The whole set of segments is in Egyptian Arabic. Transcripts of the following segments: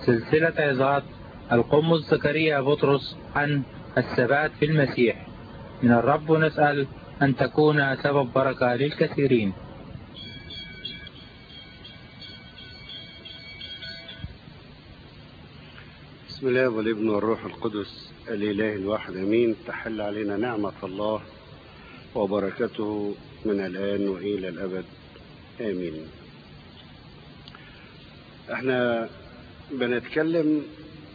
سلسلة عظات القمص زكريا بطرس عن الثبات في المسيح من الرب نسأل أن تكون سبب بركة للكثيرين بسم الله والابن والروح القدس الإله الواحد أمين تحل علينا نعمة الله وبركته من الآن وإلى الأبد آمين احنا بنتكلم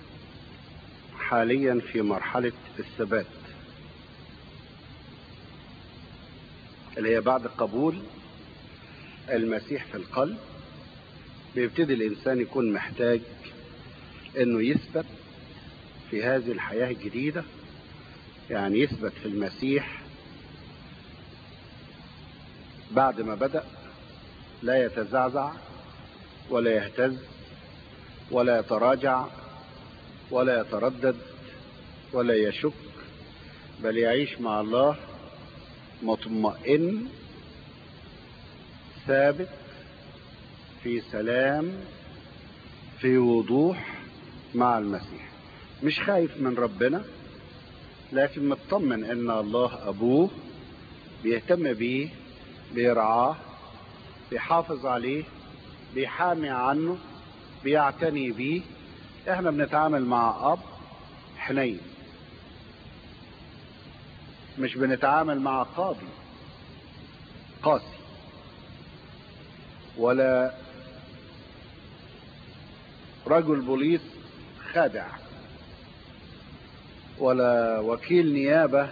حاليا في مرحلة الثبات اللي هي بعد قبول المسيح في القلب بيبتدي الإنسان يكون محتاج انه يثبت في هذه الحياة الجديدة يعني يثبت في المسيح بعد ما بدأ لا يتزعزع ولا يهتز ولا يتراجع ولا يتردد ولا يشك بل يعيش مع الله مطمئن ثابت في سلام في وضوح مع المسيح مش خايف من ربنا لكن مطمن ان الله ابوه بيهتم بيه بيرعاه بيحافظ عليه بيحامي عنه بيعتني بيه احنا بنتعامل مع اب حنين مش بنتعامل مع قاضي قاسي ولا رجل بوليس خادع ولا وكيل نيابة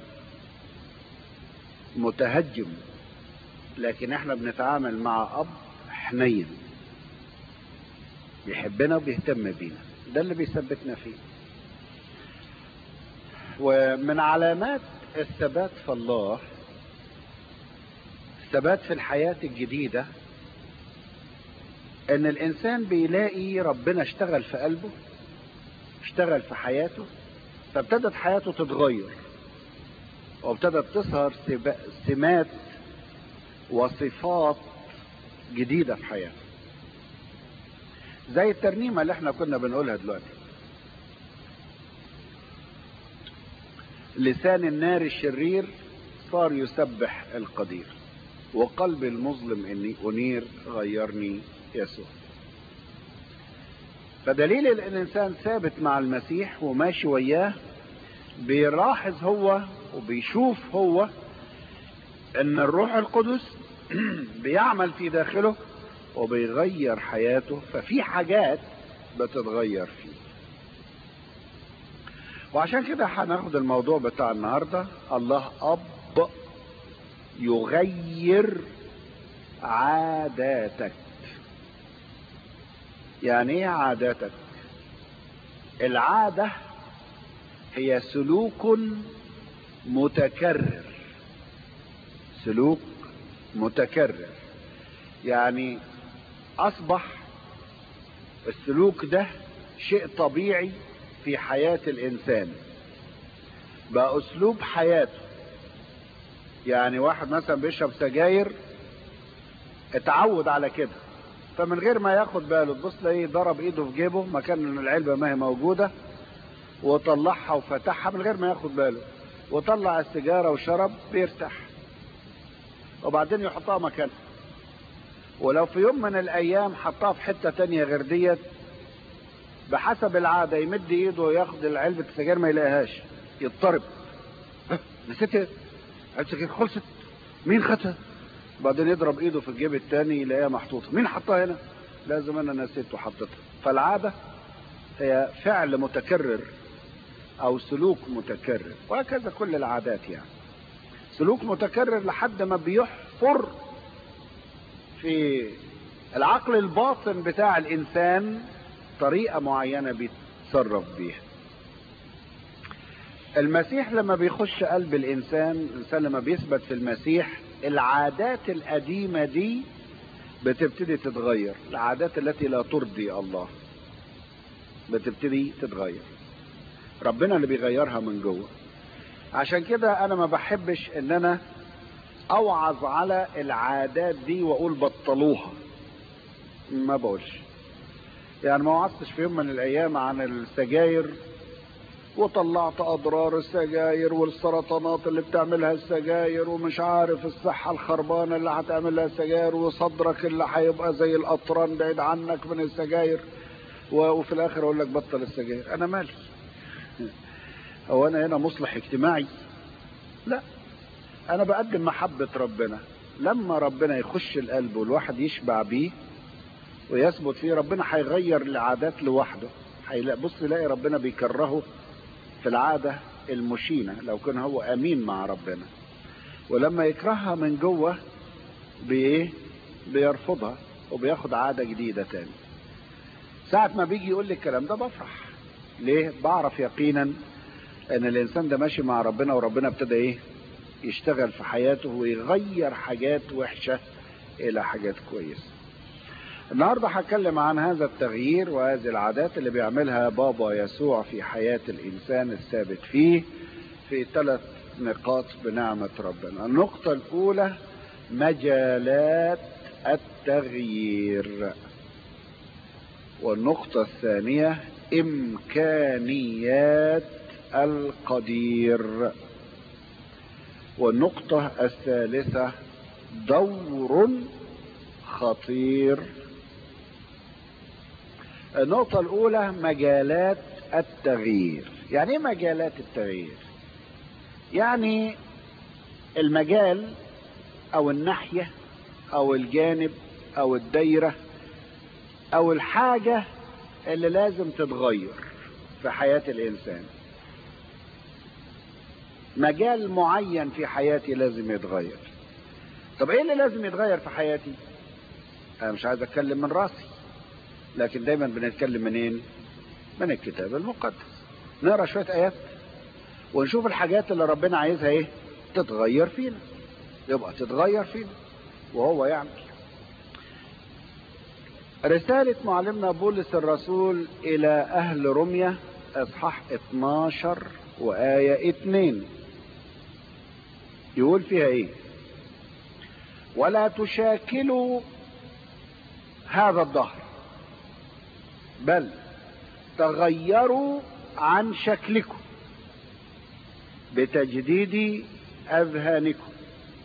متهجم لكن احنا بنتعامل مع اب حنين بيحبنا وبيهتم بينا ده اللي بيثبتنا فيه ومن علامات الثبات في الله الثبات في الحياة الجديدة ان الانسان بيلاقي ربنا اشتغل في قلبه اشتغل في حياته فابتدت حياته تتغير وابتدت تظهر سمات وصفات جديدة في حياته زي الترنيمة اللي احنا كنا بنقولها دلوقتي لسان النار الشرير صار يسبح القدير وقلب المظلم اني انير غيرني يسوع فدليل ان الانسان ثابت مع المسيح وماشي وياه بيلاحظ هو وبيشوف هو ان الروح القدس بيعمل في داخله وبيغير حياته ففي حاجات بتتغير فيه وعشان كده هناخد الموضوع بتاع النهارده الله اب يغير عاداتك يعني ايه عاداتك العاده هي سلوك متكرر سلوك متكرر يعني اصبح السلوك ده شيء طبيعي في حياة الانسان بقى اسلوب حياته يعني واحد مثلا بيشرب سجاير اتعود على كده فمن غير ما ياخد باله تبص تلاقيه ضرب ايده في جيبه مكان العلبة ما هي موجودة وطلعها وفتحها من غير ما ياخد باله وطلع السيجارة وشرب بيرتاح وبعدين يحطها مكانها ولو في يوم من الايام حطها في حتة تانية غير ديت بحسب العادة يمد ايده وياخد علبة السجاير ما يلاقيهاش يضطرب نسيت علبة السجاير خلصت مين خدها بعدين يضرب ايده في الجيب التاني يلاقيها محطوطة مين حطها هنا لازم انا نسيت وحطيتها فالعادة هي فعل متكرر او سلوك متكرر وهكذا كل العادات يعني سلوك متكرر لحد ما بيحفر في العقل الباطن بتاع الانسان طريقة معينة بيتصرف بيها المسيح لما بيخش قلب الانسان الانسان لما بيثبت في المسيح العادات القديمة دي بتبتدي تتغير العادات التي لا ترضي الله بتبتدي تتغير ربنا اللي بيغيرها من جوه عشان كده انا ما بحبش ان انا اوعظ على العادات دي واقول بطلوها ما بقولش يعني ما وعظتش في يوم من الايام عن السجاير وطلعت اضرار السجاير والسرطانات اللي بتعملها السجاير ومش عارف الصحة الخربانة اللي هتعملها السجاير وصدرك اللي هيبقى زي القطران بعيد عنك من السجاير وفي الاخر اقول لك بطل السجاير انا مالي هو انا هنا مصلح اجتماعي لا انا بقدم محبة ربنا لما ربنا يخش القلب والواحد يشبع بيه ويثبت فيه ربنا هيغير العادات لوحده هيلاقي بص يلاقي ربنا بيكرهه في العادة المشينة لو كان هو امين مع ربنا ولما يكرهها من جوه بايه بيرفضها وبياخد عادة جديدة تاني ساعة ما بيجي يقول لي الكلام ده بفرح ليه بعرف يقينا ان الانسان ده ماشي مع ربنا وربنا ابتدى ايه يشتغل في حياته ويغير حاجات وحشة الى حاجات كويسة النهاردة هتكلم عن هذا التغيير وهذه العادات اللي بيعملها بابا يسوع في حياة الانسان الثابت فيه في ثلاث نقاط بنعمة ربنا النقطة الاولى مجالات التغيير والنقطة الثانية إمكانيات القدير والنقطة الثالثة دور خطير النقطة الأولى مجالات التغيير يعني إيه مجالات التغيير؟ يعني المجال أو الناحية أو الجانب أو الدايرة او الحاجة اللي لازم تتغير في حياة الانسان مجال معين في حياتي لازم يتغير طب ايه اللي لازم يتغير في حياتي انا مش عايز اتكلم من راسي لكن دايما بنتكلم منين من الكتاب المقدس نقرا شوية ايات ونشوف الحاجات اللي ربنا عايزها ايه تتغير فينا يبقى تتغير فينا وهو يعمل رسالة معلمنا بولس الرسول إلى أهل روميا إصحاح 12 وآية 2 يقول فيها إيه؟ ولا تشاكلوا هذا الظهر بل تغيروا عن شكلكم بتجديد أذهانكم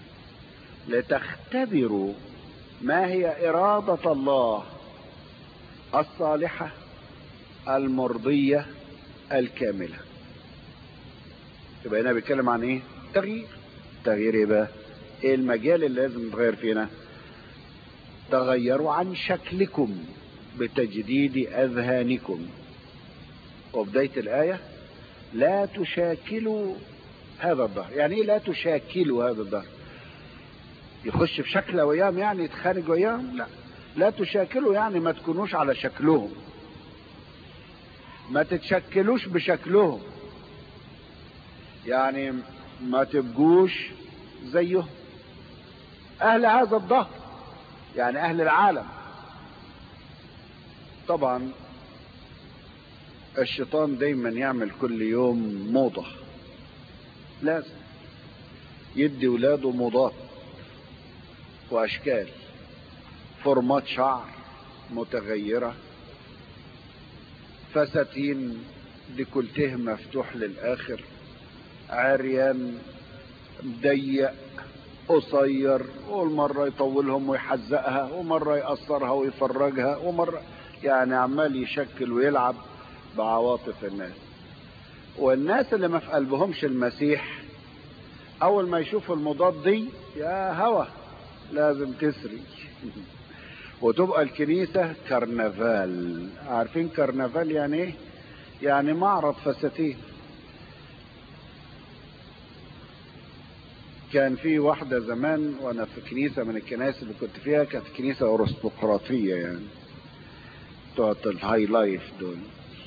لتختبروا ما هي إرادة الله الصالحة المرضية الكاملة يبقى هنا بيتكلم عن ايه تغيير تغيير ايه بقى ايه المجال اللي لازم نتغير فينا تغيروا عن شكلكم بتجديد اذهانكم وبداية الاية لا تشاكلوا هذا الظهر يعني ايه لا تشاكلوا هذا الظهر يخش في شكل وياهم يعني يتخانق وياهم لا لا تشاكلوا يعني ما تكونوش على شكلهم ما تتشكلوش بشكلهم يعني ما تبقوش زيهم اهل هذا الظهر يعني اهل العالم طبعا الشيطان دايما يعمل كل يوم موضة لازم يدي ولاده موضات واشكال فورمات شعر متغيرة فساتين ديكولته مفتوح للاخر عريان ضيق قصير والمرة يطولهم ويحزقها ومرة يقصرها ويفرجها ومرة يعني عمال يشكل ويلعب بعواطف الناس والناس اللي ما في قلبهمش المسيح اول ما يشوفوا المضاد دي يا هوا لازم تسري وتبقى الكنيسة كرنفال عارفين كرنفال يعني ايه يعني معرض فساتين كان في واحدة زمان وانا في كنيسة من الكنائس اللي كنت فيها كانت كنيسة ارستقراطية يعني بتوع الهاي لايف دول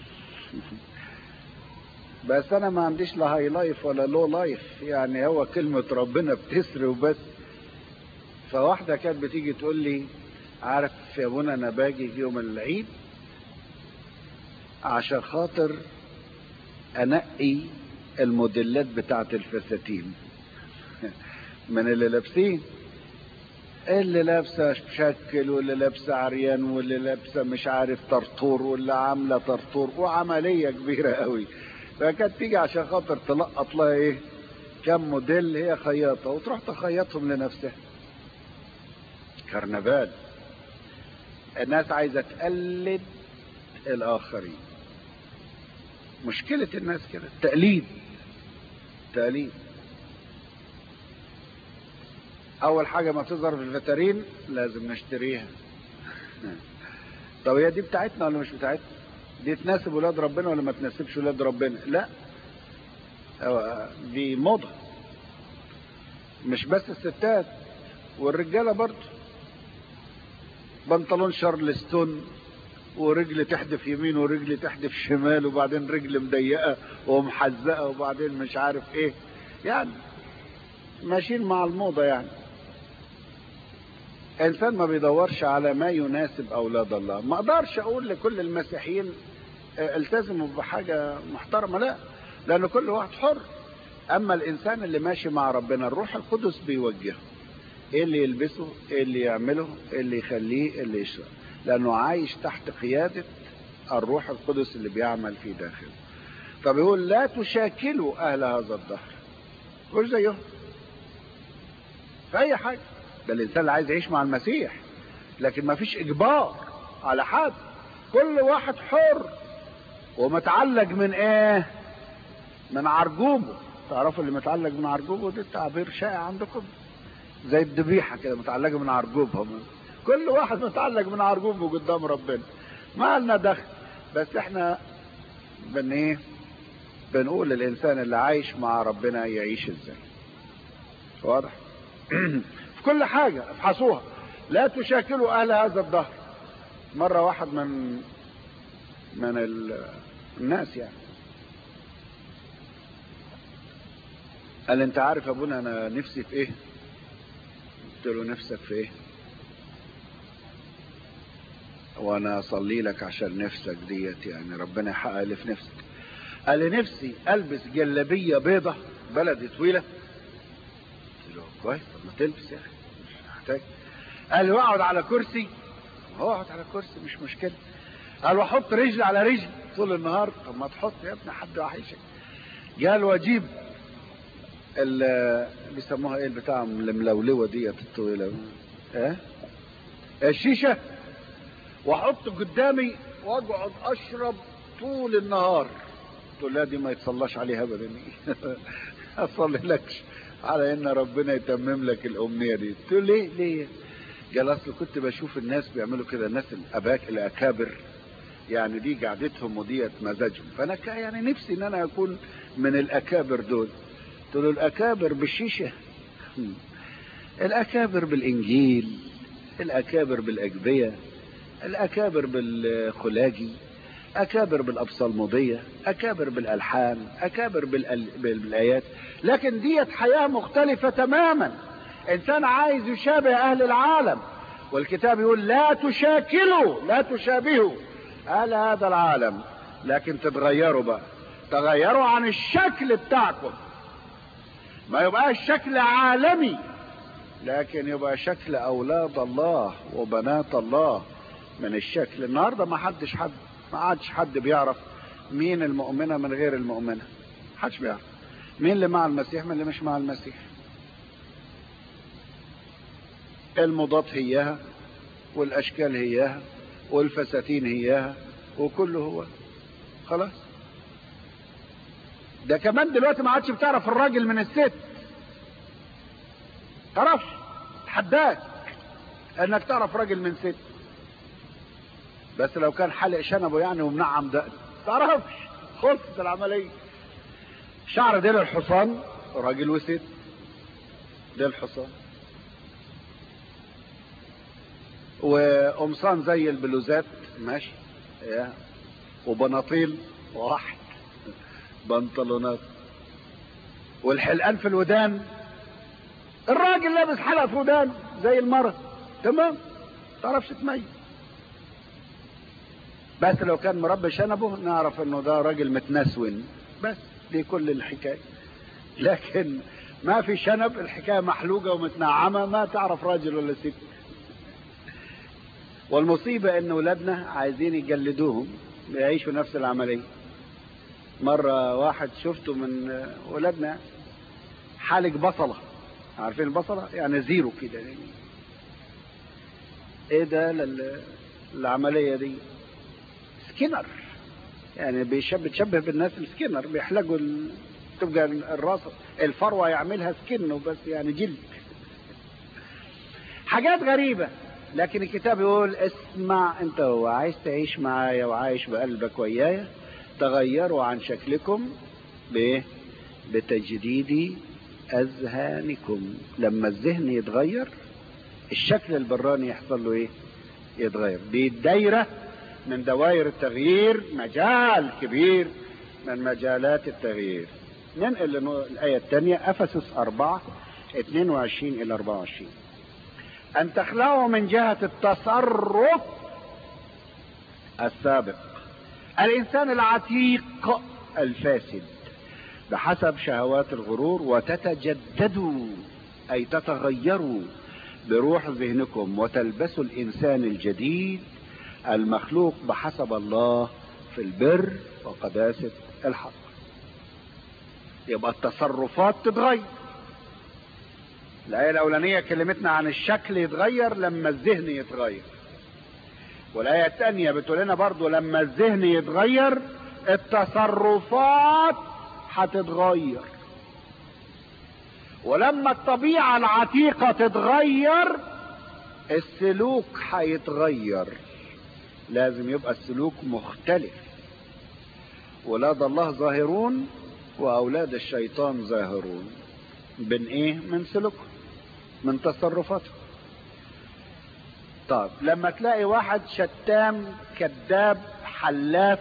بس انا ما عنديش لا هاي لايف ولا لو لايف يعني هو كلمة ربنا بتسري وبس فواحدة كانت بتيجي تقول لي عارف يا ابونا انا باجي في يوم العيد عشان خاطر انقي الموديلات بتاعت الفساتين من اللي لابسين اللي لابسه شكل واللي لابسه عريان واللي لابسه مش عارف طرطور واللي عامله طرطور وعمليه كبيره قوي فكانت تيجي عشان خاطر تلقط لها ايه كم موديل هي خياطه وتروح تخيطهم لنفسها كرنفال الناس عايزه تقلد الاخرين مشكله الناس كده التقليد تقليد اول حاجه ما تظهر في الفترين لازم نشتريها طب هي دي بتاعتنا ولا مش بتاعتنا دي تناسب ولاد ربنا ولا ما تناسبش ولاد ربنا لا دي موضه مش بس الستات والرجاله برضه بنطلون شارلستون ورجل تحدف يمين ورجل تحدف شمال وبعدين رجل مضيقه ومحزقه وبعدين مش عارف ايه يعني ماشيين مع الموضه يعني انسان ما بيدورش على ما يناسب اولاد الله ما اقدرش اقول لكل المسيحيين التزموا بحاجه محترمه لا لان كل واحد حر اما الانسان اللي ماشي مع ربنا الروح القدس بيوجهه ايه اللي يلبسه ايه اللي يعمله ايه اللي يخليه ايه اللي يشرب لانه عايش تحت قياده الروح القدس اللي بيعمل في داخله فبيقول لا تشاكلوا اهل هذا الدهر مش زيهم في اي حاجه ده الانسان اللي عايز يعيش مع المسيح لكن ما فيش اجبار على حد كل واحد حر ومتعلق من ايه من عرجوبه تعرفوا اللي متعلق من عرجوبه ده تعبير شائع عندكم زي الذبيحه كده متعلقه من عرجوبها كل واحد متعلق من عرجوبه قدام ربنا ما لنا دخل بس احنا بن ايه بنقول للانسان اللي عايش مع ربنا يعيش ازاي واضح في كل حاجة افحصوها لا تشاكلوا اهل هذا الدهر مرة واحد من من الناس يعني قال انت عارف يا ابونا انا نفسي في ايه قلت له نفسك في ايه وانا اصلي لك عشان نفسك ديت يعني ربنا يحقق اللي في نفسك قال لي نفسي البس جلابيه بيضه بلدي طويله قلت له كويس طب ما تلبس يا اخي مش محتاج قال لي واقعد على كرسي اقعد على كرسي مش مشكله قال واحط رجل على رجل طول النهار طب ما تحط يا ابني حد وحيشك قال واجيب اللي بيسموها ايه البتاع الملولوه ديت الطويله ايه الشيشه واحط قدامي واقعد اشرب طول النهار تقول لا دي ما يتصلاش عليها ابدا اصلي لكش على ان ربنا يتمم لك الامنيه دي تقول ليه ليه قال اصل كنت بشوف الناس بيعملوا كده الناس الاباك الاكابر يعني دي قعدتهم وديت مزاجهم فانا يعني نفسي ان انا اكون من الاكابر دول قلت له الاكابر بالشيشه الاكابر بالانجيل الاكابر بالاجبيه الاكابر بالخلاجي اكابر بالابصالموديه اكابر بالالحان اكابر بالأل... بالايات لكن ديت حياه مختلفه تماما انسان عايز يشابه اهل العالم والكتاب يقول لا تشاكلوا لا تشابهوا اهل هذا العالم لكن تتغيروا بقى تغيروا عن الشكل بتاعكم ما يبقاش شكل عالمي لكن يبقى شكل اولاد الله وبنات الله من الشكل النهارده ما حدش حد ما عادش حد بيعرف مين المؤمنه من غير المؤمنه حدش بيعرف مين اللي مع المسيح من اللي مش مع المسيح المضاد هياها والاشكال هياها والفساتين هياها وكله هو خلاص ده كمان دلوقتي ما عادش بتعرف الراجل من الست تعرفش تحداك انك تعرف راجل من ست بس لو كان حلق شنبه يعني ومنعم ده تعرفش خلصت العملية شعر ديل الحصان راجل وست ديل الحصان وقمصان زي البلوزات ماشي يا وبناطيل واحد بنطلونات والحلقان في الودان الراجل لابس حلقه في ودان زي المرة تمام تعرفش تميز بس لو كان مربي شنبه نعرف انه ده راجل متنسون بس دي كل الحكايه لكن ما في شنب الحكاية محلوقة ومتنعمة ما تعرف راجل ولا ست والمصيبة ان ولادنا عايزين يقلدوهم يعيشوا نفس العملية مرة واحد شفته من ولادنا حالق بصلة عارفين البصلة يعني زيرو كده يعني ايه ده لل... العملية دي سكينر يعني بيشبه تشبه بالناس السكينر بيحلقوا ال... تبقى الراس الفروة يعملها سكن وبس يعني جلد حاجات غريبة لكن الكتاب يقول اسمع انت هو عايز تعيش معايا وعايش بقلبك ويايا تغيروا عن شكلكم بايه بتجديد اذهانكم لما الذهن يتغير الشكل البراني يحصل له ايه يتغير دي الدايرة من دوائر التغيير مجال كبير من مجالات التغيير ننقل الآية الثانية أفسس أربعة 22 إلى 24 أن تخلعوا من جهة التصرف السابق الإنسان العتيق الفاسد بحسب شهوات الغرور وتتجددوا أي تتغيروا بروح ذهنكم وتلبسوا الإنسان الجديد المخلوق بحسب الله في البر وقداسة الحق يبقى التصرفات تتغير الآية الأولانية كلمتنا عن الشكل يتغير لما الذهن يتغير والآية الثانية بتقول لنا برضو لما الذهن يتغير التصرفات هتتغير ولما الطبيعة العتيقة تتغير السلوك هيتغير لازم يبقى السلوك مختلف ولاد الله ظاهرون واولاد الشيطان ظاهرون من ايه من سلوكهم من تصرفاتهم طيب لما تلاقي واحد شتام كذاب حلاف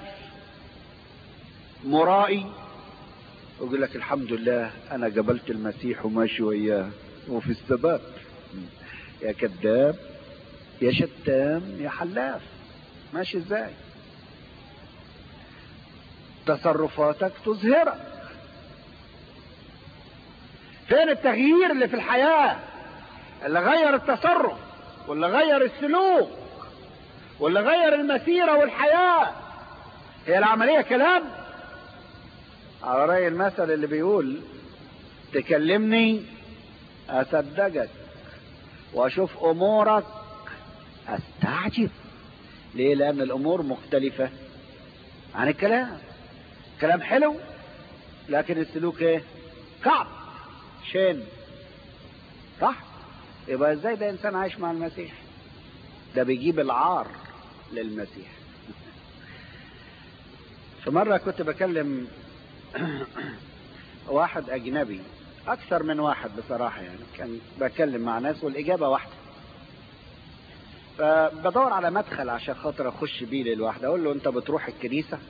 مرائي يقول لك الحمد لله انا قبلت المسيح وماشي وياه وفي الثبات يا كذاب يا شتام يا حلاف ماشي ازاي تصرفاتك تظهرك فين التغيير اللي في الحياة اللي غير التصرف واللي غير السلوك واللي غير المسيرة والحياة هي العملية كلام على رأي المثل اللي بيقول تكلمني أصدقك وأشوف أمورك أستعجب ليه لأن الأمور مختلفة عن الكلام كلام حلو لكن السلوك ايه كعب شين صح يبقى ازاي ده انسان عايش مع المسيح ده بيجيب العار للمسيح في مرة كنت بكلم واحد اجنبي اكثر من واحد بصراحة يعني كان بكلم مع ناس والاجابة واحدة فبدور على مدخل عشان خاطر اخش بيه للواحد اقول له انت بتروح الكنيسة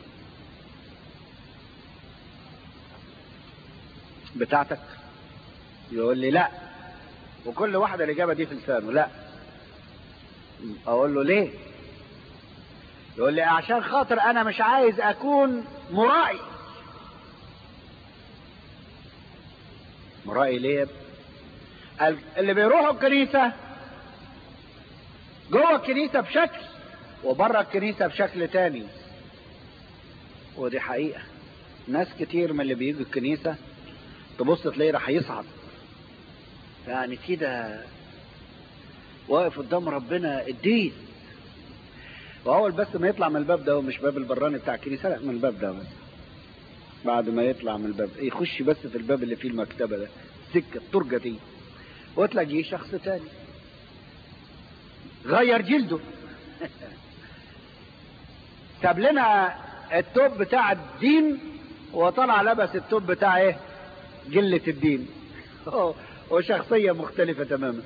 بتاعتك يقول لي لا وكل واحدة الإجابة دي في لسانه لا أقول له ليه يقول لي عشان خاطر أنا مش عايز أكون مرائي مرائي ليه اللي بيروحوا الكنيسة جوه الكنيسة بشكل وبره الكنيسة بشكل تاني ودي حقيقة ناس كتير من اللي بيجوا الكنيسة تبص تلاقيه راح يصعد يعني كده واقف قدام ربنا الدين واول بس ما يطلع من الباب ده ومش باب البراني بتاع الكنيسه لا من الباب ده بس بعد ما يطلع من الباب يخش بس في الباب اللي فيه المكتبه ده سكه الطرقه دي وتلاقيه شخص تاني غير جلده ساب لنا التوب بتاع الدين وطلع لبس التوب بتاع ايه جلة الدين وشخصية مختلفة تماما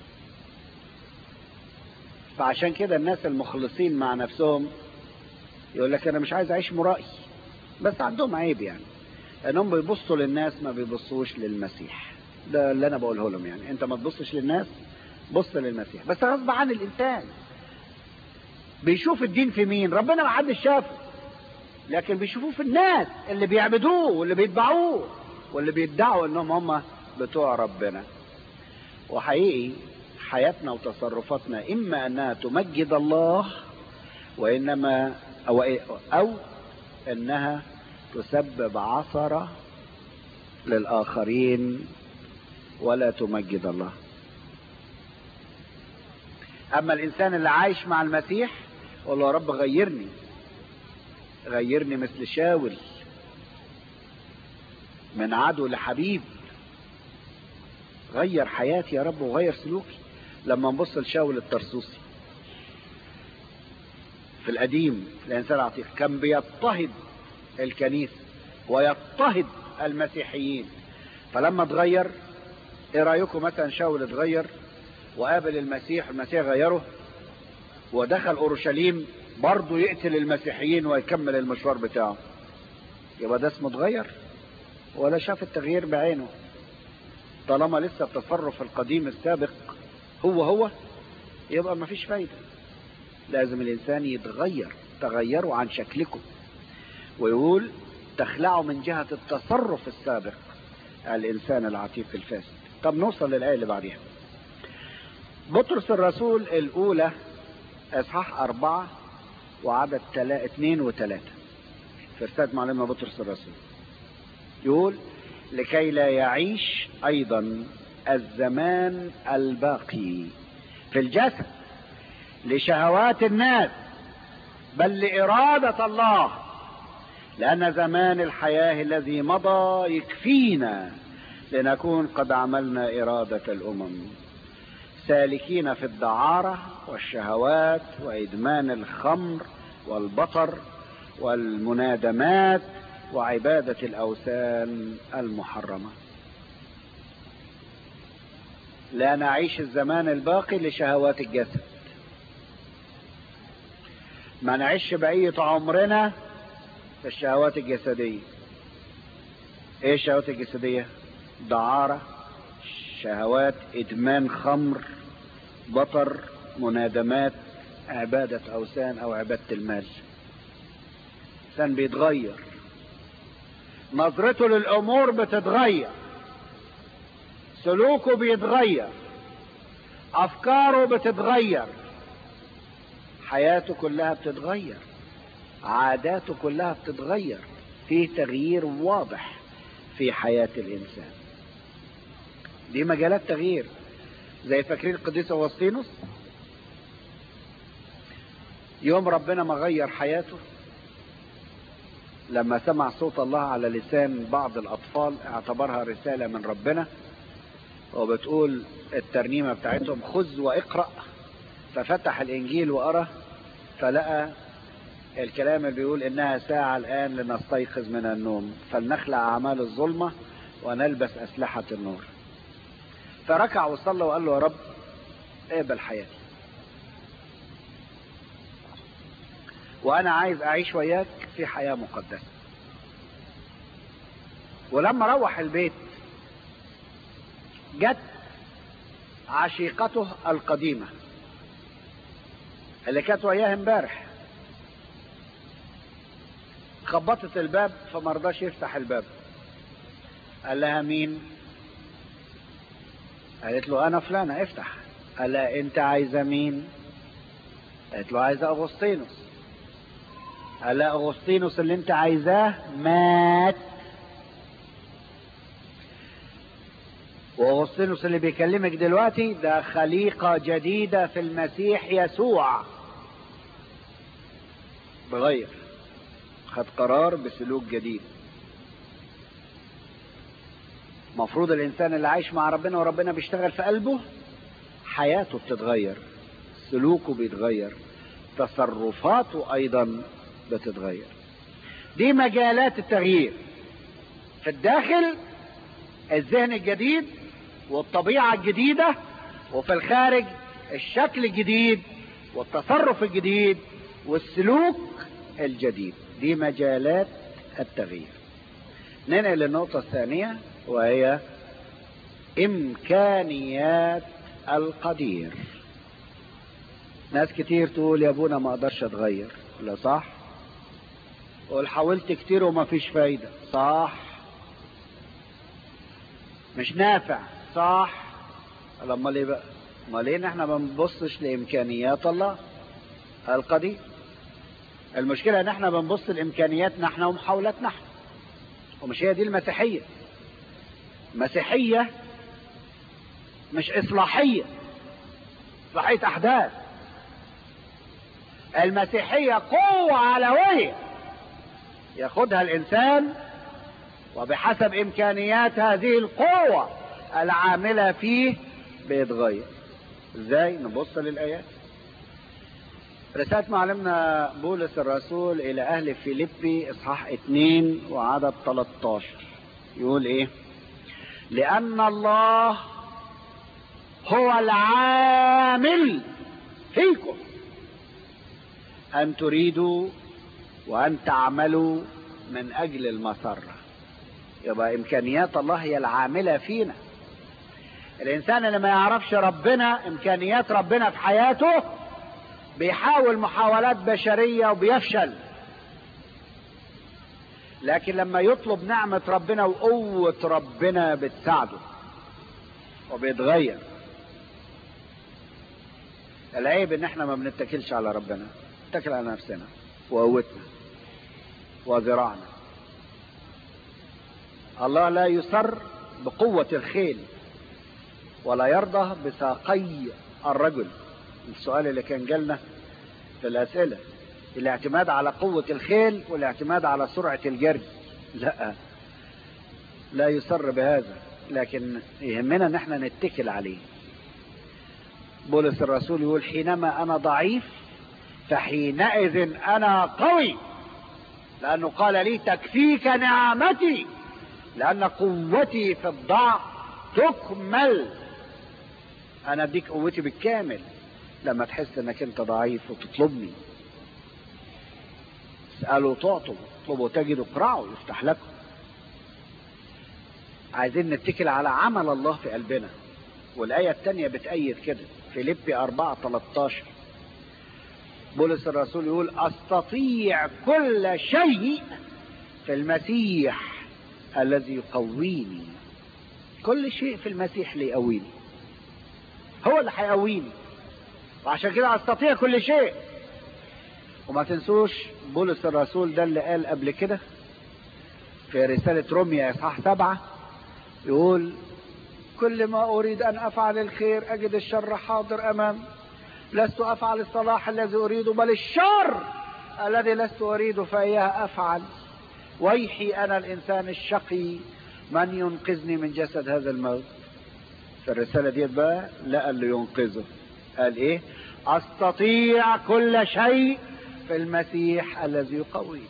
فعشان كده الناس المخلصين مع نفسهم يقول لك انا مش عايز اعيش مرائي بس عندهم عيب يعني انهم بيبصوا للناس ما بيبصوش للمسيح ده اللي انا بقوله لهم يعني انت ما تبصش للناس بص للمسيح بس غصب عن الانسان بيشوف الدين في مين ربنا ما حدش شافه لكن بيشوفوه في الناس اللي بيعبدوه واللي بيتبعوه واللي بيدعوا انهم هم بتوع ربنا وحقيقي حياتنا وتصرفاتنا إما أنها تمجد الله وإنما أو, أو أنها تسبب عثرة للآخرين ولا تمجد الله أما الإنسان اللي عايش مع المسيح يقول له يا رب غيرني غيرني مثل شاول من عدو لحبيب غير حياتي يا رب وغير سلوكي لما نبص لشاول الترسوسي في القديم الانسان العتيق كان بيضطهد الكنيسه ويضطهد المسيحيين فلما اتغير ايه رايكم مثلا شاول اتغير وقابل المسيح المسيح غيره ودخل اورشليم برضه يقتل المسيحيين ويكمل المشوار بتاعه يبقى ده اسمه اتغير ولا شاف التغيير بعينه طالما لسه التصرف القديم السابق هو هو يبقى مفيش فايدة لازم الإنسان يتغير تغيروا عن شكلكم ويقول تخلعوا من جهة التصرف السابق الإنسان العتيق الفاسد طب نوصل للآية اللي بعديها بطرس الرسول الأولى إصحاح أربعة وعدد تلا... اثنين وثلاثة في رسالة معلمة بطرس الرسول يقول لكي لا يعيش أيضا الزمان الباقي في الجسد لشهوات الناس بل لإرادة الله لأن زمان الحياة الذي مضى يكفينا لنكون قد عملنا إرادة الأمم سالكين في الدعارة والشهوات وإدمان الخمر والبطر والمنادمات وعبادة الأوثان المحرمة لا نعيش الزمان الباقي لشهوات الجسد ما نعيش بقية عمرنا في الشهوات الجسدية ايه الشهوات الجسدية دعارة شهوات ادمان خمر بطر منادمات عبادة اوثان او عبادة المال انسان بيتغير نظرته للامور بتتغير سلوكه بيتغير افكاره بتتغير حياته كلها بتتغير عاداته كلها بتتغير في تغيير واضح في حياة الانسان دي مجالات تغيير زي فاكرين القديس اغسطينوس يوم ربنا ما غير حياته لما سمع صوت الله على لسان بعض الاطفال اعتبرها رسالة من ربنا وبتقول الترنيمة بتاعتهم خذ واقرأ ففتح الانجيل وقرأ فلقى الكلام اللي بيقول انها ساعة الان لنستيقظ من النوم فلنخلع اعمال الظلمة ونلبس اسلحة النور فركع وصلى وقال له يا رب اقبل حياتي وانا عايز اعيش وياك في حياة مقدسة ولما روح البيت جت عشيقته القديمة اللي كانت وياه امبارح خبطت الباب فما رضاش يفتح الباب قال لها مين قالت له انا فلانة افتح قال لها انت عايزة مين قالت له عايزة اغسطينوس قال لها اغسطينوس اللي انت عايزاه مات واغسطينوس اللي بيكلمك دلوقتي ده خليقة جديدة في المسيح يسوع بغير خد قرار بسلوك جديد مفروض الانسان اللي عايش مع ربنا وربنا بيشتغل في قلبه حياته بتتغير سلوكه بيتغير تصرفاته ايضا بتتغير دي مجالات التغيير في الداخل الذهن الجديد والطبيعة الجديدة وفي الخارج الشكل الجديد والتصرف الجديد والسلوك الجديد دي مجالات التغيير ننقل للنقطة الثانية وهي إمكانيات القدير ناس كتير تقول يا ابونا ما اقدرش اتغير لا صح قول حاولت كتير وما فيش فايدة صح مش نافع صح امال ايه بقى امال ليه احنا ما بنبصش لامكانيات الله القدير المشكله ان احنا بنبص لامكانياتنا احنا ومحاولاتنا احنا ومش هي دي المسيحيه مسيحيه مش اصلاحيه اصلاحيه احداث المسيحيه قوه علويه ياخدها الانسان وبحسب امكانيات هذه القوه العامله فيه بيتغير ازاي نبص للايات رسالة معلمنا بولس الرسول إلى أهل فيليبي إصحاح 2 وعدد 13 يقول إيه؟ لأن الله هو العامل فيكم أن تريدوا وأن تعملوا من أجل المسرة يبقى إمكانيات الله هي العاملة فينا الإنسان اللي ما يعرفش ربنا إمكانيات ربنا في حياته بيحاول محاولات بشرية وبيفشل لكن لما يطلب نعمة ربنا وقوة ربنا بتساعده وبيتغير العيب ان احنا ما بنتكلش على ربنا نتكل على نفسنا وقوتنا وذراعنا الله لا يسر بقوة الخيل ولا يرضى بساقي الرجل السؤال اللي كان جالنا في الأسئلة الاعتماد على قوة الخيل والاعتماد على سرعة الجري لا لا يسر بهذا لكن يهمنا ان احنا نتكل عليه بولس الرسول يقول حينما انا ضعيف فحينئذ انا قوي لانه قال لي تكفيك نعمتي لان قوتي في الضعف تكمل انا اديك قوتي بالكامل لما تحس انك انت ضعيف وتطلبني اسألوا تعطوا اطلبوا تجدوا اقرعوا يفتح لكم عايزين نتكل على عمل الله في قلبنا والآية الثانية بتأيد كده فيليبي 4 13 بولس الرسول يقول أستطيع كل شيء في المسيح الذي يقويني كل شيء في المسيح اللي يقويني هو اللي هيقويني وعشان كده استطيع كل شيء وما تنسوش بولس الرسول ده اللي قال قبل كده في رسالة روميا اصحاح سبعة يقول كل ما اريد ان افعل الخير اجد الشر حاضر امامي لست افعل الصلاح الذي اريده بل الشر الذي لست اريده فاياه افعل ويحي انا الانسان الشقي من ينقذني من جسد هذا الموت في الرسالة دي بقى لقى اللي ينقذه قال ايه استطيع كل شيء في المسيح الذي يقوي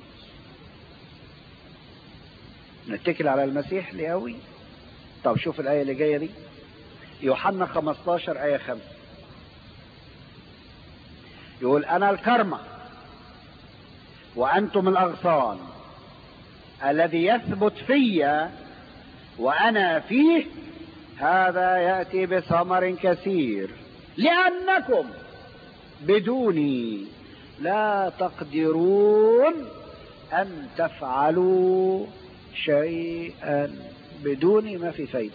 نتكل على المسيح ليقوي طب شوف الآية اللي جاية دي يوحنا 15 آية 5 يقول أنا الكرمة وأنتم الأغصان الذي يثبت في وأنا فيه هذا يأتي بثمر كثير لأنكم بدوني لا تقدرون أن تفعلوا شيئا بدوني ما في فايدة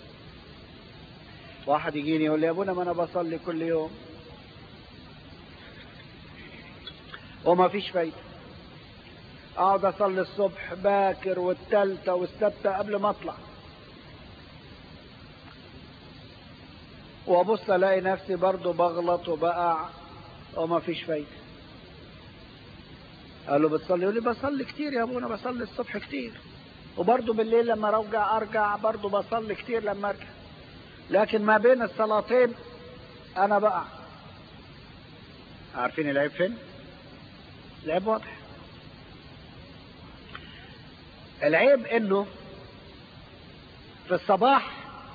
واحد يجيني يقول لي يا ابونا ما انا بصلي كل يوم وما فيش فايدة اقعد اصلي الصبح باكر والتالتة والسبتة قبل ما اطلع وابص الاقي نفسي برضو بغلط وبقع وما فيش فايدة قال له بتصلي يقول لي بصلي كتير يا ابونا بصلي الصبح كتير وبرضه بالليل لما ارجع ارجع برضه بصلي كتير لما ارجع لكن ما بين الصلاتين انا بقع عارفين العيب فين العيب واضح العيب انه في الصباح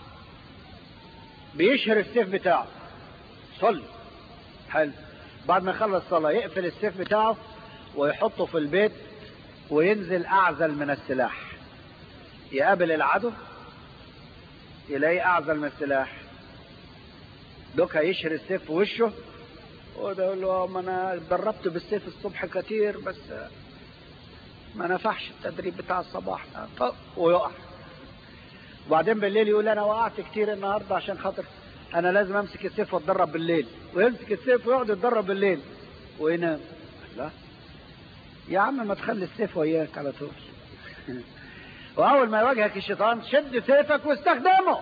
بيشهر السيف بتاعه صلي حلو بعد ما يخلص صلاة يقفل السيف بتاعه ويحطه في البيت وينزل اعزل من السلاح يقابل العدو يلاقيه اعزل من السلاح دوك هيشهر السيف في وشه وده يقول له ما انا اتدربت بالسيف الصبح كتير بس ما نفعش التدريب بتاع الصباح طب ويقع وبعدين بالليل يقول انا وقعت كتير النهارده عشان خاطر انا لازم امسك السيف واتدرب بالليل ويمسك السيف ويقعد يتدرب بالليل وينام لا يا عم ما تخلي السيف وياك على طول واول ما يواجهك الشيطان شد سيفك واستخدمه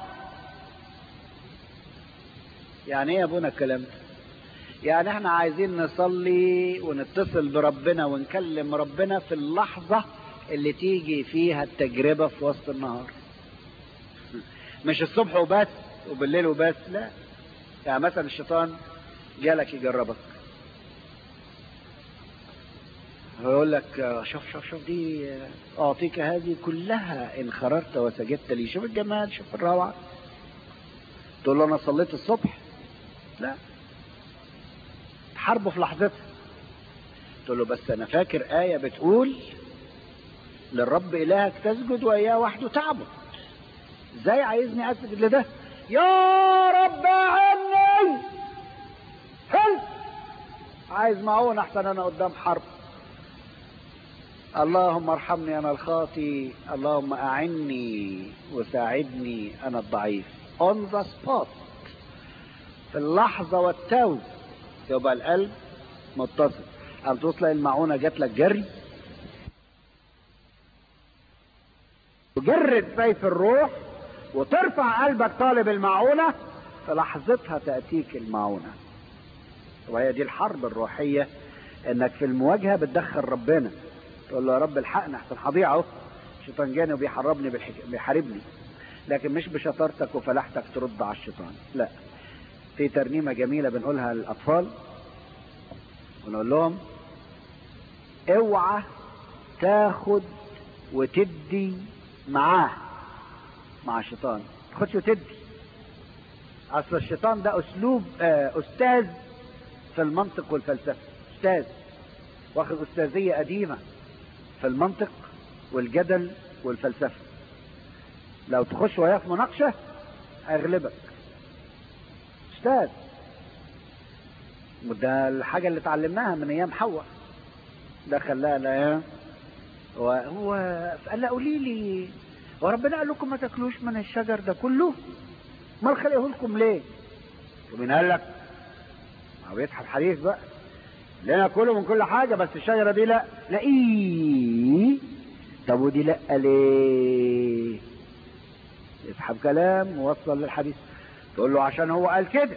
يعني ايه يا ابونا الكلام ده يعني احنا عايزين نصلي ونتصل بربنا ونكلم ربنا في اللحظة اللي تيجي فيها التجربة في وسط النهار مش الصبح وبس وبالليل وبس لا يعني مثلا الشيطان جالك يجربك ويقول لك شوف شوف شوف دي اعطيك هذه كلها ان خررت وسجدت لي شوف الجمال شوف الروعه تقول له انا صليت الصبح لا حربه في لحظتها تقول له بس انا فاكر ايه بتقول للرب الهك تسجد واياه وحده تعبد ازاي عايزني اسجد لده يا رب عني هل عايز معون احسن انا قدام حرب اللهم ارحمني انا الخاطي اللهم اعني وساعدني انا الضعيف on the spot في اللحظة والتو يبقى القلب متصل أن توصل المعونة جات لك جري تجرد سيف الروح وترفع قلبك طالب المعونة في لحظتها تأتيك المعونة وهي دي الحرب الروحية انك في المواجهة بتدخل ربنا تقول له يا رب الحقنا احسن هضيع اهو الشيطان جاني وبيحربني بالحك... بيحاربني لكن مش بشطارتك وفلاحتك ترد على الشيطان لا في ترنيمة جميلة بنقولها للأطفال ونقول لهم اوعى تاخد وتدي معاه مع الشيطان تاخدش وتدي اصل الشيطان ده اسلوب آه استاذ في المنطق والفلسفه استاذ واخد استاذيه قديمه في المنطق والجدل والفلسفه لو تخش وياه في مناقشه هيغلبك استاذ وده الحاجه اللي اتعلمناها من ايام حواء ده خلاها لا هو هو قال لها قولي لي وربنا قال لكم ما تاكلوش من الشجر ده كله امال خلقه لكم ليه ومين قال لك هو بيسحب حديث بقى لنا كله من كل حاجه بس الشجره دي لا لا ايه طب ودي لا ليه يسحب كلام ووصل للحديث تقول له عشان هو قال كده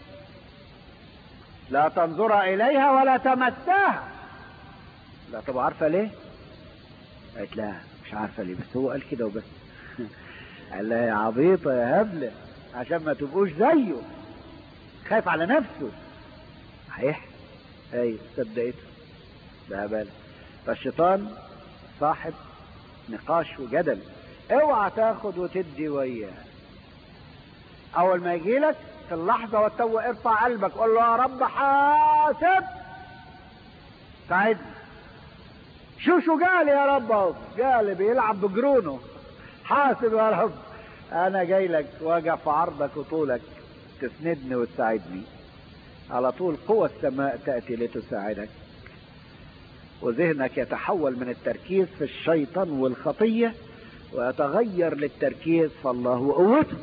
لا تنظر اليها ولا تمساها لا طب عارفه ليه قالت لا مش عارفه ليه بس هو قال كده وبس قال لها يا عبيطه يا هبله عشان ما تبقوش زيه خايف على نفسه صحيح ايوه صدقته ده بالك فالشيطان صاحب نقاش وجدل اوعى تاخد وتدي وياه اول ما يجي لك في اللحظه والتو ارفع قلبك قول له يا رب حاسب ساعدني شو شو قال يا رب اهو قال بيلعب بجرونه حاسب يا رب انا جاي لك واقع في عرضك وطولك تسندني وتساعدني على طول قوى السماء تأتي لتساعدك وذهنك يتحول من التركيز في الشيطان والخطية ويتغير للتركيز في الله وقوته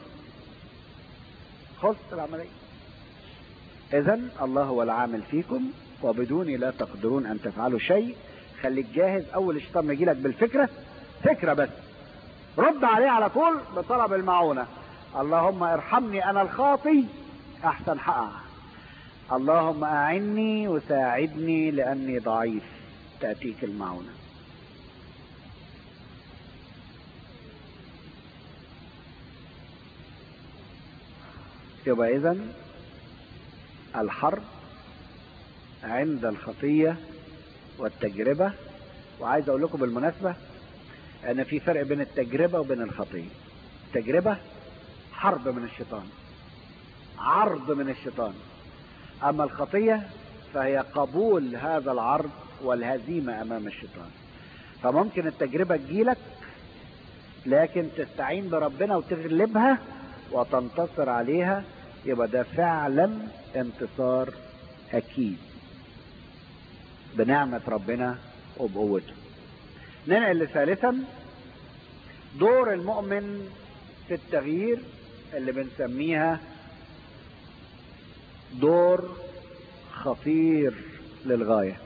خلصت العملية اذا الله هو العامل فيكم وبدوني لا تقدرون ان تفعلوا شيء خليك جاهز اول الشيطان ما يجيلك بالفكرة فكرة بس رد عليه على طول بطلب المعونة اللهم ارحمني انا الخاطي احسن حقها اللهم اعني وساعدني لاني ضعيف تأتيك المعونة يبقى اذا الحرب عند الخطية والتجربة وعايز اقول لكم بالمناسبة ان في فرق بين التجربة وبين الخطية التجربة حرب من الشيطان عرض من الشيطان اما الخطية فهي قبول هذا العرض والهزيمة امام الشيطان فممكن التجربة تجيلك لكن تستعين بربنا وتغلبها وتنتصر عليها يبقى ده فعلا انتصار اكيد بنعمة ربنا وبقوته ننقل ثالثا دور المؤمن في التغيير اللي بنسميها دور خطير للغاية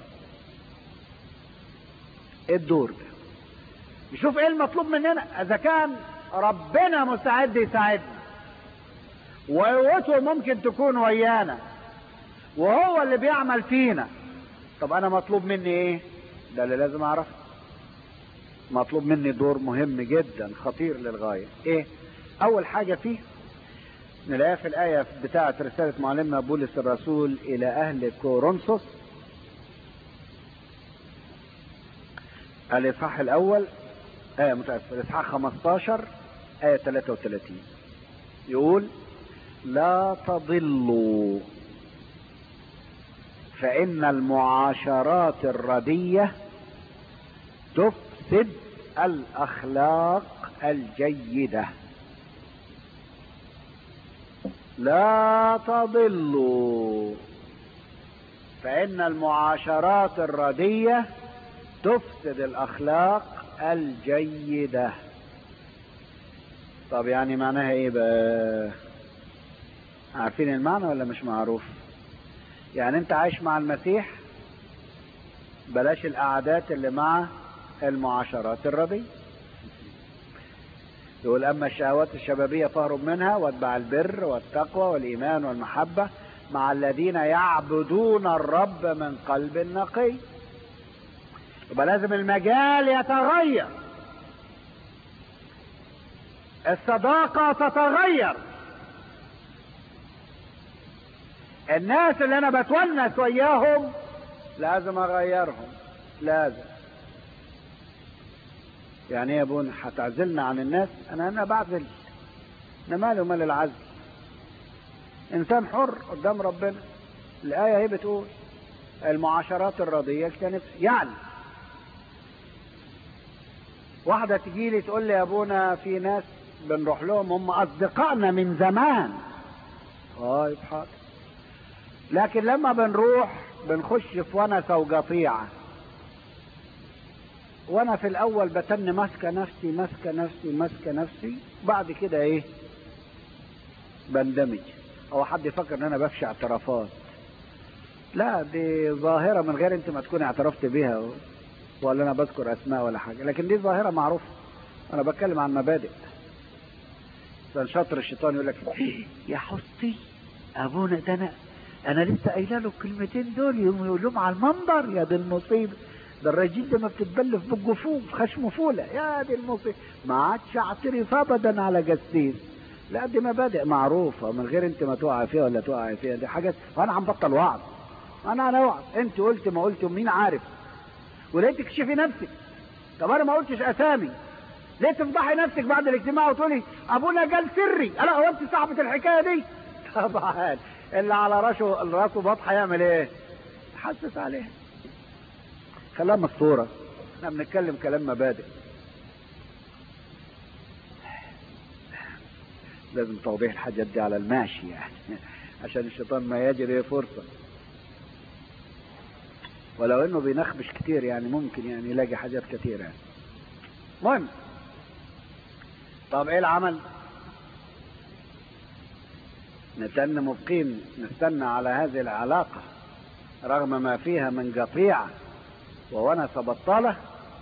ايه الدور ده نشوف ايه المطلوب مننا اذا كان ربنا مستعد يساعدنا وقوته ممكن تكون ويانا وهو اللي بيعمل فينا طب انا مطلوب مني ايه ده اللي لازم اعرفه مطلوب مني دور مهم جدا خطير للغاية ايه اول حاجة فيه نلاقيها في الآية بتاعة رسالة معلمنا بولس الرسول إلى أهل كورنثوس الإصحاح الأول آية متأسف الإصحاح 15 آية 33 يقول لا تضلوا فإن المعاشرات الردية تفسد الأخلاق الجيدة لا تضلوا فإن المعاشرات الردية تفسد الأخلاق الجيدة طب يعني معناها ايه بقى عارفين المعنى ولا مش معروف يعني انت عايش مع المسيح بلاش القعدات اللي مع المعاشرات الردية يقول أما الشهوات الشبابية فاهرب منها واتبع البر والتقوى والإيمان والمحبة مع الذين يعبدون الرب من قلب نقي يبقى لازم المجال يتغير الصداقة تتغير الناس اللي انا بتونس وياهم لازم اغيرهم لازم يعني ايه يا ابونا هتعزلنا عن الناس انا انا بعزل انا مالي ومال العزل انسان حر قدام ربنا الايه هي بتقول المعاشرات الرضيه اجتنب يعني واحده تجي لي تقول لي يا ابونا في ناس بنروح لهم هم اصدقائنا من زمان طيب حاضر لكن لما بنروح بنخش في ونسه وقطيعه وانا في الاول بتن ماسكه نفسي ماسكه نفسي ماسكه نفسي بعد كده ايه بندمج او حد يفكر ان انا بفشي اعترافات لا دي ظاهرة من غير انت ما تكون اعترفت بيها ولا انا بذكر اسماء ولا حاجة لكن دي ظاهرة معروفة انا بتكلم عن مبادئ كان شاطر الشيطان يقول لك يا حسي ابونا ده انا انا لسه قايله له الكلمتين دول يقوم يقول لهم على المنبر يا دي المصيبه ده الراجل ده ما بتتبل في بقه فوق خشمه فوله يا دي المصيبه ما عادش اعترف ابدا على جسيس لا دي مبادئ معروفه من غير انت ما تقع فيها ولا تقع فيها دي حاجات وانا عم بطل وعظ انا انا وعظ انت قلت ما قلت مين عارف وليه تكشفي نفسك طب انا ما قلتش اسامي ليه تفضحي نفسك بعد الاجتماع وتقولي ابونا قال سري انا هو انت صاحبه الحكايه دي طبعا اللي على راسه راسه بطحه يعمل ايه يحسس عليها كلام الصوره احنا بنتكلم كلام مبادئ لازم توضيح الحاجات دي على الماشي يعني عشان الشيطان ما يجري فرصة ولو انه بينخبش كتير يعني ممكن يعني يلاقي حاجات كتير يعني المهم طب ايه العمل نتن مبقين نستنى على هذه العلاقة رغم ما فيها من قطيعة وونس بطالة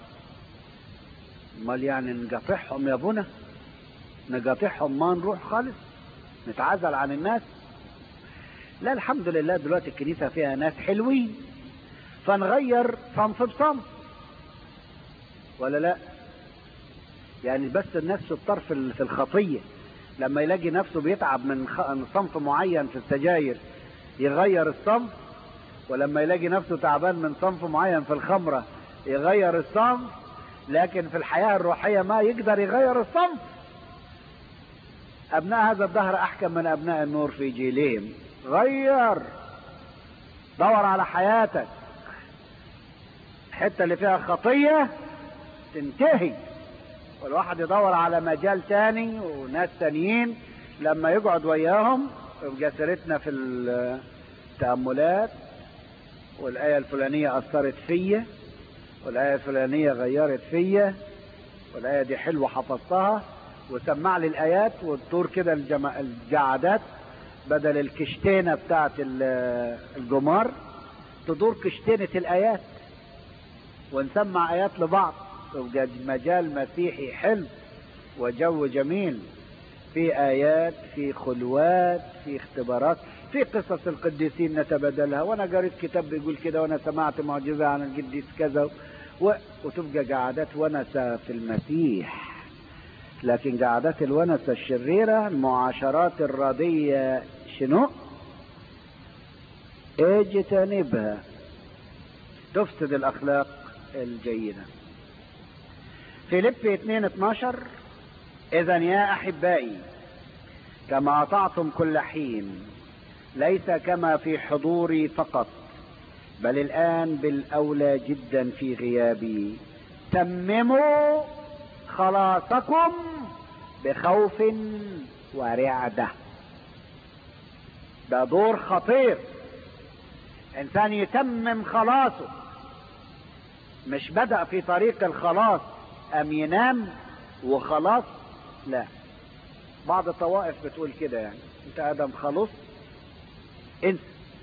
امال يعني نقاطعهم يا ابونا نقاطعهم ما نروح خالص نتعزل عن الناس لا الحمد لله دلوقتي الكنيسة فيها ناس حلوين فنغير صنف بصنف ولا لا يعني بس الناس في الطرف في الخطية لما يلاقي نفسه بيتعب من صنف معين في السجاير يغير الصنف ولما يلاقي نفسه تعبان من صنف معين في الخمرة يغير الصنف لكن في الحياة الروحية ما يقدر يغير الصنف أبناء هذا الدهر أحكم من أبناء النور في جيلهم غير دور على حياتك الحتة اللي فيها خطية تنتهي والواحد يدور على مجال تاني وناس تانيين لما يقعد وياهم يبقى سيرتنا في التأملات والآية الفلانية أثرت فيا والآية الفلانية غيرت فيا والآية دي حلوة حفظتها وسمع لي الايات وتدور كده الجما... الجعادات بدل الكشتينه بتاعت ال- الجمار تدور كشتينه الايات ونسمع ايات لبعض يبقى مجال مسيحي حلو وجو جميل في ايات في خلوات في اختبارات في قصص القديسين نتبادلها وانا قريت كتاب بيقول كده وانا سمعت معجزه عن القديس كذا و... وتبقى قعدات ونسه في المسيح لكن قعدات الونسه الشريره المعاشرات الرديه شنو؟ اجتنبها تفسد الاخلاق الجيده فيليبي 2 12 اذا يا احبائي كما اطعتم كل حين ليس كما في حضوري فقط بل الان بالاولى جدا في غيابي تمموا خلاصكم بخوف ورعده ده دور خطير انسان يتمم خلاصه مش بدأ في طريق الخلاص ام ينام وخلاص لا بعض الطوائف بتقول كده يعني انت ادم خلص انت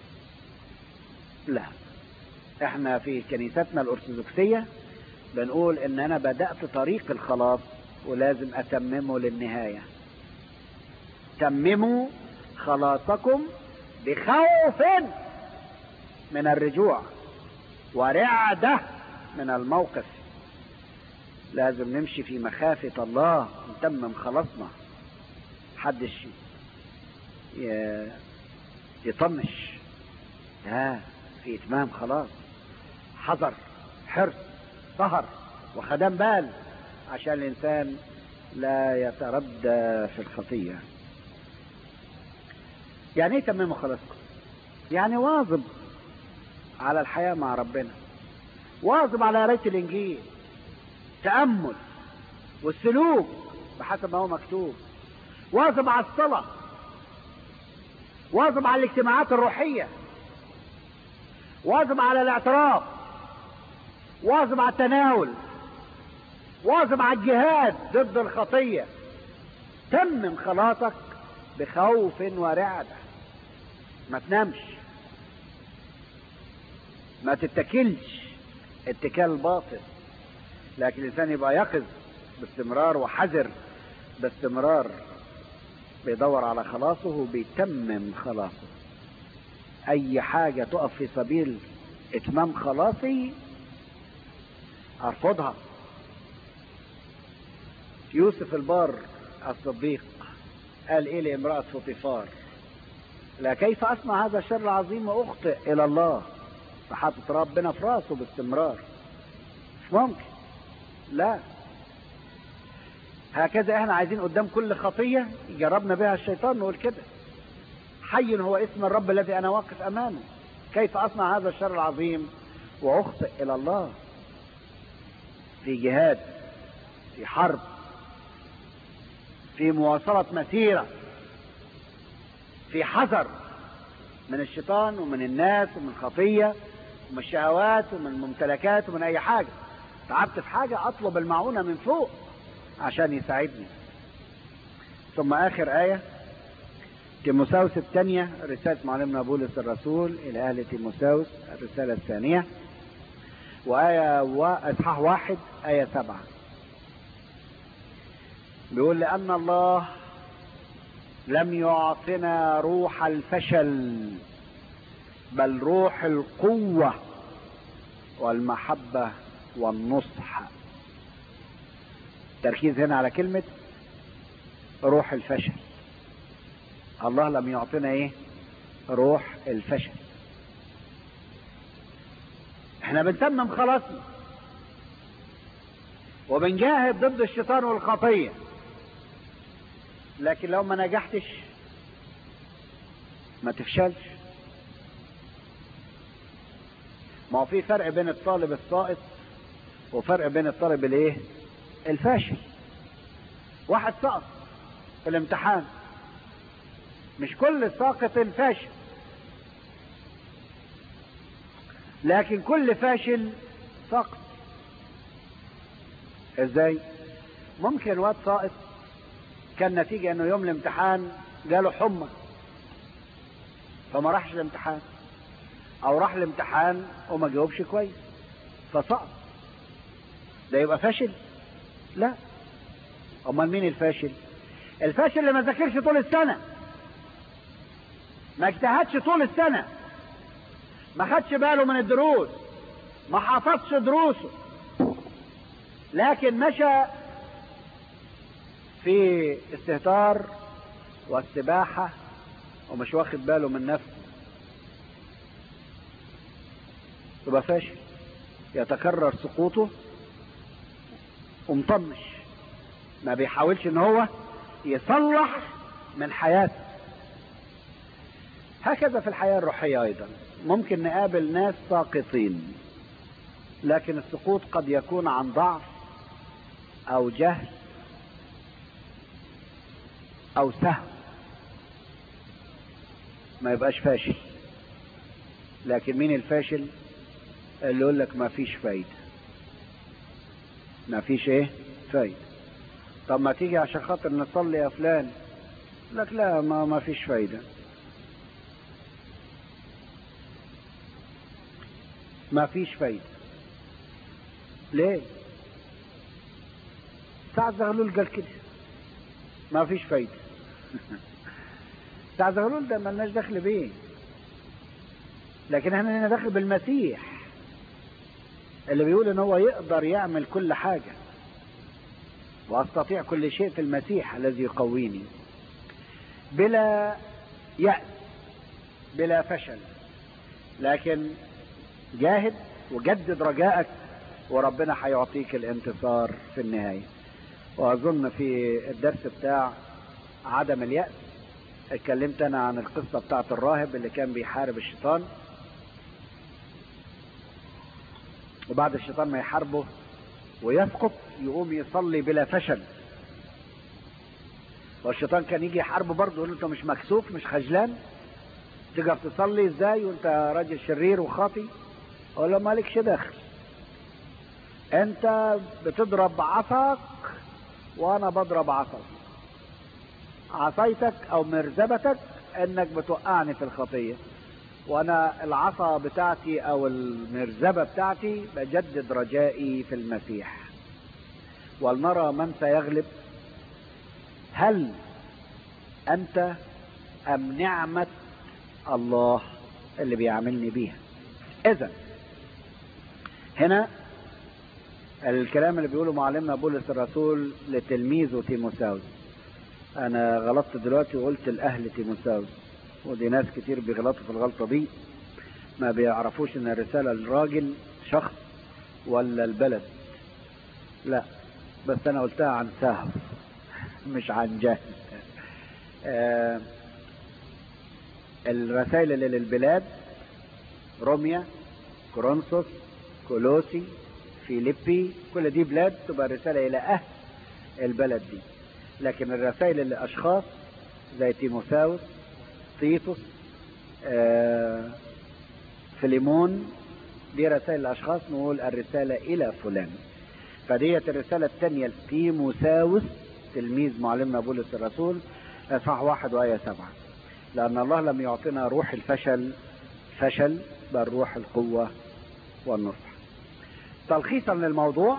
لا احنا في كنيستنا الارثوذكسيه بنقول ان انا بدات طريق الخلاص ولازم اتممه للنهايه تمموا خلاصكم بخوف من الرجوع ورعده من الموقف لازم نمشي في مخافه الله نتمم خلاصنا محدش ي- يطنش لا في اتمام خلاص حذر حرص سهر وخدام بال عشان الانسان لا يتردى في الخطيه يعني ايه تمموا خلاصكم يعني واظب على الحياه مع ربنا واظب على قرايه الانجيل تامل والسلوك بحسب ما هو مكتوب واظب على الصلاه واظب على الاجتماعات الروحيه واظب على الاعتراف واظب على التناول واظب على الجهاد ضد الخطيه تمم خلاصك بخوف ورعده ما تنامش ما تتكلش اتكال باطل لكن الانسان يبقى يقظ باستمرار وحذر باستمرار بيدور على خلاصه وبيتمم خلاصه اي حاجة تقف في سبيل اتمام خلاصي ارفضها يوسف البار الصديق قال ايه لامرأة فطيفار لا كيف اصنع هذا الشر العظيم واخطئ الى الله فحاطط ربنا في راسه باستمرار مش ممكن لا هكذا احنا عايزين قدام كل خطية جربنا بها الشيطان نقول كده حي هو اسم الرب الذي انا واقف امامه كيف اصنع هذا الشر العظيم واخطئ الى الله في جهاد في حرب في مواصلة مسيرة في حذر من الشيطان ومن الناس ومن الخطية ومن الشهوات ومن الممتلكات ومن أي حاجة تعبت في حاجة أطلب المعونة من فوق عشان يساعدني ثم آخر آية تيموساوس الثانية رسالة معلمنا بولس الرسول إلى أهل تيموساوس الرسالة الثانية وآية وإصحاح واحد آية سبعة بيقول لأن الله لم يعطنا روح الفشل بل روح القوة والمحبة والنصح تركيز هنا على كلمة روح الفشل الله لم يعطنا ايه روح الفشل احنا بنتمم خلاصنا وبنجاهد ضد الشيطان والخطيه لكن لو ما نجحتش ما تفشلش ما هو في فرق بين الطالب الساقط وفرق بين الطالب الايه الفاشل واحد سقط في الامتحان مش كل ساقط فاشل لكن كل فاشل سقط ازاي ممكن واد ساقط كان نتيجة انه يوم الامتحان جاله حمى فما راحش الامتحان او راح الامتحان وما جاوبش كويس فسقط ده يبقى فاشل لا امال مين الفاشل الفاشل اللي ما ذاكرش طول السنة ما اجتهدش طول السنة ما خدش باله من الدروس ما حفظش دروسه لكن مشى في استهتار والسباحة ومش واخد باله من نفسه يبقى فاشل يتكرر سقوطه ومطنش ما بيحاولش ان هو يصلح من حياته هكذا في الحياة الروحية ايضا ممكن نقابل ناس ساقطين لكن السقوط قد يكون عن ضعف او جهل او سهو ما يبقاش فاشل لكن مين الفاشل اللي يقول لك ما فيش فايدة ما فيش ايه فايدة طب ما تيجي عشان خاطر نصلي يا فلان لك لا ما ما فيش فايدة ما فيش فايدة ليه سعد زغلول قال كده ما فيش فايدة سعد زغلول ده ملناش دخل بيه لكن احنا لنا دخل بالمسيح اللي بيقول ان هو يقدر يعمل كل حاجة واستطيع كل شيء في المسيح الذي يقويني بلا يأس بلا فشل لكن جاهد وجدد رجائك وربنا هيعطيك الانتصار في النهاية واظن في الدرس بتاع عدم اليأس اتكلمت انا عن القصة بتاعت الراهب اللي كان بيحارب الشيطان وبعد الشيطان ما يحاربه ويسقط يقوم يصلي بلا فشل والشيطان كان يجي يحاربه برضه يقول له انت مش مكسوف مش خجلان تقدر تصلي ازاي وانت راجل شرير وخاطي اقول له مالكش دخل انت بتضرب عصاك وانا بضرب عصاك عصايتك او مرزبتك انك بتوقعني في الخطيه وانا العصا بتاعتي او المرزبة بتاعتي بجدد رجائي في المسيح ولنرى من سيغلب هل انت ام نعمة الله اللي بيعاملني بيها اذا هنا الكلام اللي بيقوله معلمنا بولس الرسول لتلميذه تيموساوس انا غلطت دلوقتي وقلت الاهل تيموساوس ودي ناس كتير بيغلطوا في الغلطة دي ما بيعرفوش ان الرسالة الراجل شخص ولا البلد لا بس انا قلتها عن سهو مش عن جهل آه الرسائل اللي للبلاد روميا كورنثوس كولوسي فيليبي كل دي بلاد تبقى رسالة الى اهل البلد دي لكن الرسائل للاشخاص زي تيموثاوس تيتوس آه فليمون دي رسائل الاشخاص نقول الرسالة الى فلان فديت الرسالة الثانية لتيموثاوس تلميذ معلمنا بولس الرسول اصحاح واحد وآية سبعة لأن الله لم يعطينا روح الفشل فشل بل روح القوة والنصح تلخيصا للموضوع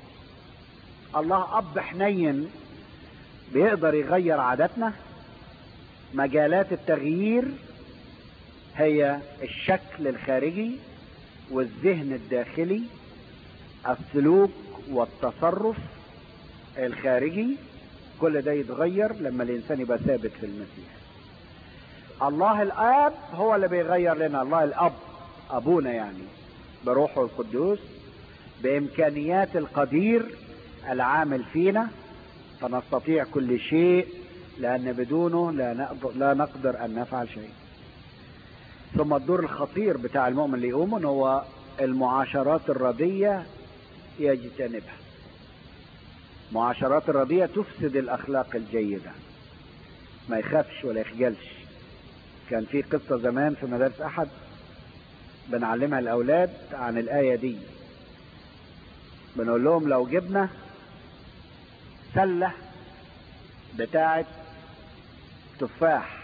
الله أب حنين بيقدر يغير عاداتنا مجالات التغيير هي الشكل الخارجي والذهن الداخلي السلوك والتصرف الخارجي كل ده يتغير لما الانسان يبقى ثابت في المسيح الله الاب هو اللي بيغير لنا الله الاب ابونا يعني بروحه القدوس بامكانيات القدير العامل فينا فنستطيع كل شيء لان بدونه لا نقدر, لا نقدر ان نفعل شيء ثم الدور الخطير بتاع المؤمن اللي يقوم هو المعاشرات الردية يجتنبها معاشرات الردية تفسد الاخلاق الجيدة ما يخافش ولا يخجلش كان في قصة زمان في مدارس احد بنعلمها الاولاد عن الاية دي بنقول لهم لو جبنا سلة بتاعت تفاح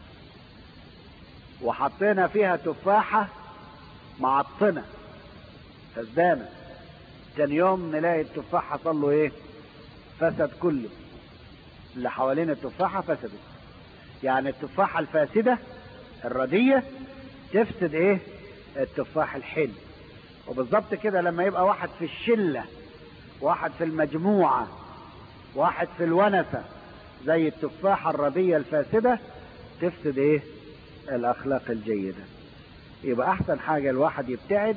وحطينا فيها تفاحة معطنة فسدانة تاني يوم نلاقي التفاح حصل له ايه فسد كله اللي حوالين التفاحة فسدت يعني التفاحة الفاسدة الردية تفسد ايه التفاح الحلو وبالظبط كده لما يبقى واحد في الشلة واحد في المجموعة واحد في الونسة زي التفاحة الردية الفاسدة تفسد ايه الاخلاق الجيدة يبقى احسن حاجة الواحد يبتعد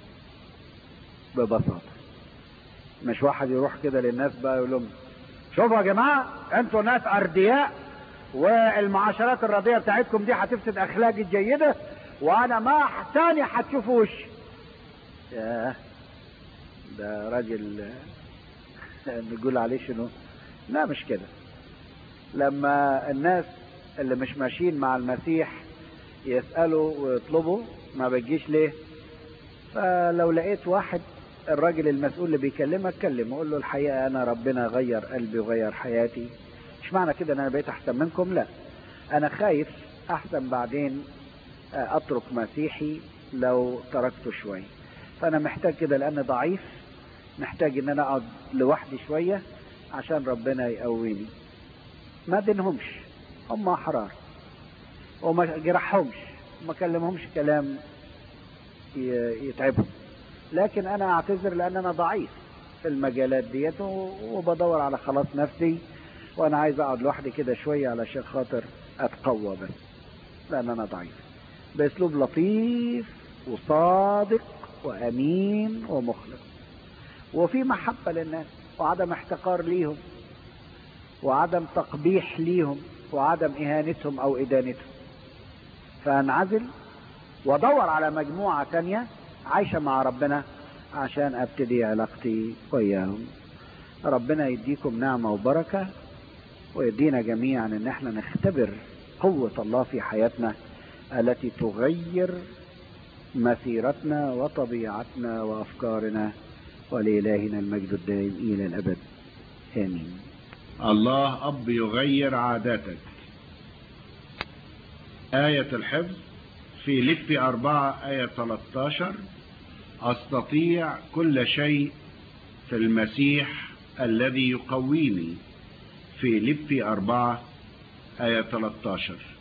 ببساطة مش واحد يروح كده للناس بقى يقول لهم شوفوا يا جماعة انتوا ناس اردياء والمعاشرات الرديئة بتاعتكم دي هتفسد اخلاقي الجيدة وانا ما تاني هتشوفوا وشي ياه ده راجل نقول عليه شنو لا مش كده لما الناس اللي مش ماشيين مع المسيح يسألوا ويطلبوا ما بتجيش ليه فلو لقيت واحد الراجل المسؤول اللي بيكلمك كلمه قول له الحقيقة انا ربنا غير قلبي وغير حياتي مش معنى كده ان انا بقيت احسن منكم لا انا خايف احسن بعدين اترك مسيحي لو تركته شوي فانا محتاج كده لان ضعيف محتاج ان انا اقعد لوحدي شوية عشان ربنا يقويني ما دينهمش هم احرار وما جرحهمش وما كلمهمش كلام يتعبهم لكن انا اعتذر لان انا ضعيف في المجالات ديت وبدور على خلاص نفسي وانا عايز اقعد لوحدي كده شوية علشان خاطر اتقوى بس لان انا ضعيف باسلوب لطيف وصادق وامين ومخلص وفي محبة للناس وعدم احتقار ليهم وعدم تقبيح ليهم وعدم اهانتهم او ادانتهم فانعزل وادور على مجموعة تانية عايشة مع ربنا عشان ابتدي علاقتي وياهم ربنا يديكم نعمة وبركة ويدينا جميعا ان احنا نختبر قوة الله في حياتنا التي تغير مسيرتنا وطبيعتنا وافكارنا ولإلهنا المجد الدائم الى الابد امين الله اب يغير عاداتك آية الحفظ في لب أربعة آية 13 أستطيع كل شيء في المسيح الذي يقويني في لب أربعة آية 13